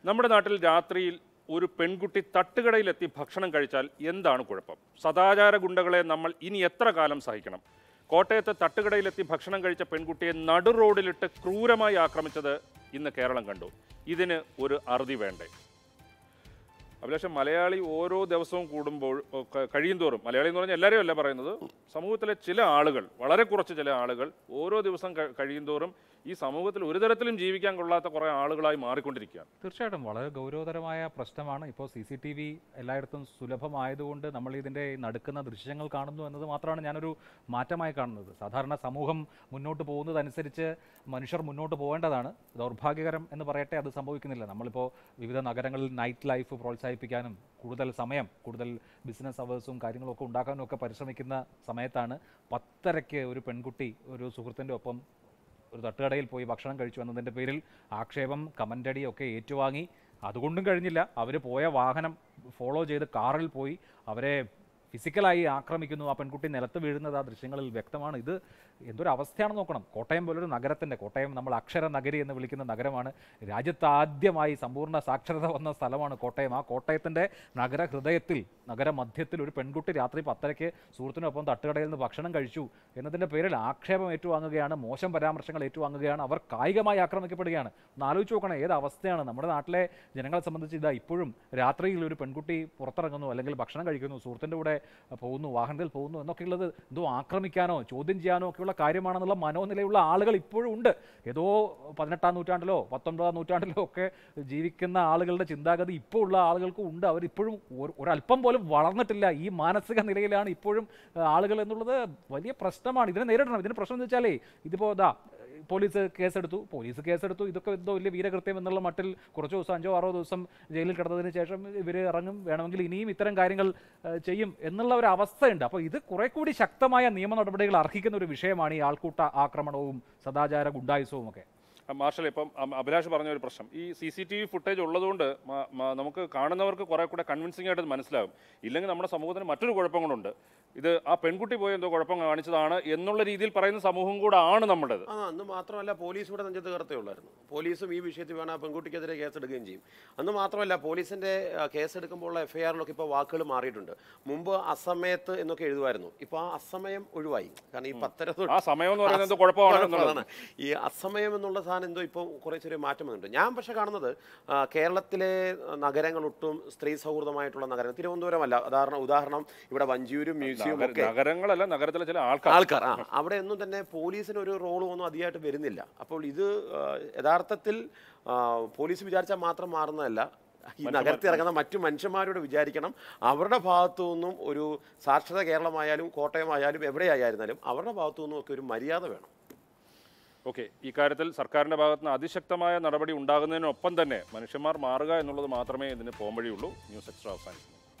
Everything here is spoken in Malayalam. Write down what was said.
നമ്മുടെ നാട്ടിൽ രാത്രിയിൽ ഒരു പെൺകുട്ടി തട്ടുകടയിലെത്തി ഭക്ഷണം കഴിച്ചാൽ എന്താണ് കുഴപ്പം സദാചാര ഗുണ്ടകളെ നമ്മൾ ഇനി എത്ര കാലം സഹിക്കണം കോട്ടയത്ത് തട്ടുകടയിലെത്തി ഭക്ഷണം കഴിച്ച പെൺകുട്ടിയെ നടു റോഡിലിട്ട് ക്രൂരമായി ആക്രമിച്ചത് ഇന്ന് കേരളം കണ്ടു ഇതിന് ഒരു അറുതി വേണ്ടേ അഭിലാഷ് മലയാളി ഓരോ ദിവസവും കൂടുമ്പോൾ ഒക്കെ കഴിയും തോറും മലയാളി എന്ന് പറഞ്ഞാൽ എല്ലാവരെയും അല്ല പറയുന്നത് സമൂഹത്തിലെ ചില ആളുകൾ വളരെ കുറച്ച് ചില ആളുകൾ ഓരോ ദിവസം ക- കഴിയും തോറും ഈ സമൂഹത്തിൽ ഒരു തരത്തിലും ജീവിക്കാൻ കൊള്ളാത്ത കുറേ ആളുകളായി മാറിക്കൊണ്ടിരിക്കുകയാണ് തീർച്ചയായിട്ടും വളരെ ഗൗരവതരമായ പ്രശ്നമാണ് ഇപ്പോൾ സി സി ടി വി എല്ലായിടത്തും സുലഭമായതുകൊണ്ട് നമ്മൾ ഇതിൻ്റെ നടുക്കുന്ന ദൃശ്യങ്ങൾ കാണുന്നു എന്നത് മാത്രമാണ് ഞാനൊരു മാറ്റമായി കാണുന്നത് സാധാരണ സമൂഹം മുന്നോട്ട് പോകുന്നതനുസരിച്ച് മനുഷ്യർ മുന്നോട്ട് പോകേണ്ടതാണ് ദൗർഭാഗ്യകരം എന്ന് പറയട്ടെ അത് സംഭവിക്കുന്നില്ല നമ്മളിപ്പോൾ വിവിധ നഗരങ്ങളിൽ നൈറ്റ് ലൈഫ് പ്രോത്സാഹിപ്പിക്കാനും കൂടുതൽ സമയം കൂടുതൽ ബിസിനസ് അവേഴ്സും കാര്യങ്ങളും ഒക്കെ ഉണ്ടാക്കാനും ഒക്കെ പരിശ്രമിക്കുന്ന സമയത്താണ് പത്തരയ്ക്ക് ഒരു പെൺകുട്ടി ഒരു സുഹൃത്തിൻ്റെ ഒപ്പം ഒരു തട്ടുകടയിൽ പോയി ഭക്ഷണം കഴിച്ചു എന്നതിൻ്റെ പേരിൽ ആക്ഷേപം കമൻ്റടി ഒക്കെ ഏറ്റുവാങ്ങി അതുകൊണ്ടും കഴിഞ്ഞില്ല അവർ പോയ വാഹനം ഫോളോ ചെയ്ത് കാറിൽ പോയി അവരെ ഫിസിക്കലായി ആക്രമിക്കുന്നു ആ പെൺകുട്ടി നിലത്ത് വീഴുന്നത് ആ ദൃശ്യങ്ങളിൽ വ്യക്തമാണ് ഇത് എന്തൊരു അവസ്ഥയാണെന്ന് നോക്കണം കോട്ടയം പോലൊരു നഗരത്തിൻ്റെ കോട്ടയം നമ്മൾ അക്ഷര നഗരി എന്ന് വിളിക്കുന്ന നഗരമാണ് രാജ്യത്ത് ആദ്യമായി സമ്പൂർണ്ണ സാക്ഷരത വന്ന സ്ഥലമാണ് കോട്ടയം ആ കോട്ടയത്തിൻ്റെ നഗരഹൃദയത്തിൽ നഗരമധ്യത്തിൽ ഒരു പെൺകുട്ടി രാത്രി പത്തരയ്ക്ക് സുഹൃത്തിനൊപ്പം തട്ടുകടയിൽ നിന്ന് ഭക്ഷണം കഴിച്ചു എന്നതിൻ്റെ പേരിൽ ആക്ഷേപം ഏറ്റുവാങ്ങുകയാണ് മോശം പരാമർശങ്ങൾ ഏറ്റുവാങ്ങുകയാണ് അവർ കായികമായി ആക്രമിക്കപ്പെടുകയാണ് ഒന്ന് ആലോചിച്ച് നോക്കണം ഏത് അവസ്ഥയാണ് നമ്മുടെ നാട്ടിലെ ജനങ്ങളെ സംബന്ധിച്ച് ഇതാ ഇപ്പോഴും രാത്രിയിൽ ഒരു പെൺകുട്ടി പുറത്തിറങ്ങുന്നു അല്ലെങ്കിൽ ഭക്ഷണം കഴിക്കുന്നു സുഹൃത്തിൻ്റെ കൂടെ പോകുന്നു വാഹനത്തിൽ പോകുന്നു എന്നൊക്കെയുള്ളത് എന്തോ ആക്രമിക്കാനോ ചോദ്യം ചെയ്യാനോ ഒക്കെയുള്ള കാര്യമാണെന്നുള്ള മനോനിലയുള്ള ആളുകൾ ഇപ്പോഴും ഉണ്ട് ഏതോ പതിനെട്ടാം നൂറ്റാണ്ടിലോ പത്തൊൻപതാം നൂറ്റാണ്ടിലോ ഒക്കെ ജീവിക്കുന്ന ആളുകളുടെ ചിന്താഗതി ഇപ്പോൾ ഉള്ള ആളുകൾക്കും ഉണ്ട് അവരിപ്പോഴും ഒരു- ഒരല്പം പോലും വളർന്നിട്ടില്ല ഈ മാനസിക നിലയിലാണ് ഇപ്പോഴും ആ, ആളുകൾ എന്നുള്ളത് വലിയ പ്രശ്നമാണ് ഇതിനെ നേരിടണം ഇതിന് പ്രശ്നം എന്ന് വെച്ചാലേ ഇതിപ്പോൾ ഇതാ പോലീസ് കേസെടുത്തു പോലീസ് കേസെടുത്തു ഇതൊക്കെ എന്തോ വലിയ വീരകൃത്യം എന്നുള്ള മട്ടിൽ കുറച്ച് ദിവസം അഞ്ചോ ആറോ ദിവസം ജയിലിൽ കിടന്നതിന് ശേഷം ഇവർ ഇറങ്ങും വേണമെങ്കിൽ ഇനിയും ഇത്തരം കാര്യങ്ങൾ ആ, ചെയ്യും എന്നുള്ള ഒരു അവസ്ഥയുണ്ട് അപ്പോൾ ഇത് കുറെ കൂടി ശക്തമായ നിയമ നടപടികൾ അർഹിക്കുന്ന ഒരു വിഷയമാണ് ഈ ആൾക്കൂട്ട ആക്രമണവും സദാചാര ഗുണ്ടായുസവും ഒക്കെ ആ, മാർഷൽ ഇപ്പം അം- അഭിലാഷ് പറഞ്ഞ ഒരു പ്രശ്നം ഈ C C T V footage ഉള്ളതുകൊണ്ട് മ- മ- നമുക്ക് കാണുന്നവർക്ക് കുറെ കൂടെ കൺവിൻസിംഗ് ആയിട്ട് ഇത് മനസ്സിലാവും ഇല്ലെങ്കിൽ നമ്മുടെ സമൂഹത്തിന് മറ്റൊരു കുഴപ്പം കൊണ്ടുണ്ട് ഇത് ആ പെൺകുട്ടി പോയി എന്തോ കുഴപ്പം കാണിച്ചതാണ് എന്നുള്ള രീതിയിൽ പറയുന്ന സമൂഹം കൂടെ ആണ് നമ്മുടേത് ആ അന്ന് മാത്രമല്ല പോലീസ് ഇവിടെ നെഞ്ചത്ത് കയറത്തേ ഉള്ളായിരുന്നു പോലീസും ഈ വിഷയത്തിൽ വേണം ആ പെൺകുട്ടിക്കെതിരെ കേസെടുക്കുകയും ചെയ്യും അന്ന് മാത്രമല്ല പോലീസിന്റെ ആ, കേസെടുക്കുമ്പോഴുള്ള എഫ് ഐ ആറിലൊക്കെ ഇപ്പോൾ വാക്കുകൾ മാറിയിട്ടുണ്ട് മുമ്പ് അസമയത്ത് എന്നൊക്കെ എഴുതുമായിരുന്നു ഇപ്പോൾ ആ അസമയം ഒഴിവായി കാരണം ഈ പത്തര തൊട്ട് ആ സമയം എന്ന് പറയുന്നത് എന്തോ കുഴപ്പമാണ് എന്നുള്ളത് കുഴപ്പമാണ്. ഈ അസമയം എന്നുള്ള സാധനം എന്തോ ഇപ്പോൾ കുറേ ചെറിയ മാറ്റം വന്നിട്ടുണ്ട് ഞാൻ പക്ഷെ കാണുന്നത് ആ, കേരളത്തിലെ നഗരങ്ങൾ ഒട്ടും സ്ത്രീ സൗഹൃദമായിട്ടുള്ള നഗരം തിരുവനന്തപുരമല്ല ഉദാഹരണം ഉദാഹരണം ഇവിടെ വഞ്ചിയൂരും മ്യൂസിയവും നഗര- ഒക്കെ നഗരങ്ങളല്ല നഗരത്തിലെ ചില ആൾക്കാർ ആൾക്കാർ ആ അവിടെ ഒന്നും തന്നെ പോലീസിന് ഒരു റോളും ഒന്നും അധികമായിട്ട് വരുന്നില്ല അപ്പോൾ ഇത് ആ, യഥാർത്ഥത്തിൽ ആ, പോലീസ് വിചാരിച്ചാൽ മാത്രം മാറുന്നതല്ല ഈ നഗരത്തിൽ ഇറങ്ങുന്ന മറ്റു മനുഷ്യന്മാരോട് വിചാരിക്കണം അവരുടെ ഭാഗത്തു നിന്നും ഒരു സാക്ഷരത കേരളമായാലും കോട്ടയമായാലും എവിടെയായിരുന്നാലും അവരുടെ ഭാഗത്തു നിന്നും ഒക്കെ ഒരു മര്യാദ വേണം ഓക്കെ ഈ കാര്യത്തിൽ സർക്കാരിന്റെ ഭാഗത്ത് നിന്ന് അതിശക്തമായ നടപടി ഉണ്ടാകുന്നതിനൊപ്പം തന്നെ മനുഷ്യന്മാർ മാറുക എന്നുള്ളത് മാത്രമേ ഇതിന് പോംവഴിയുള്ളൂ ന്യൂസ് എക്സ്ട്രാ അവസാനിക്കുന്നു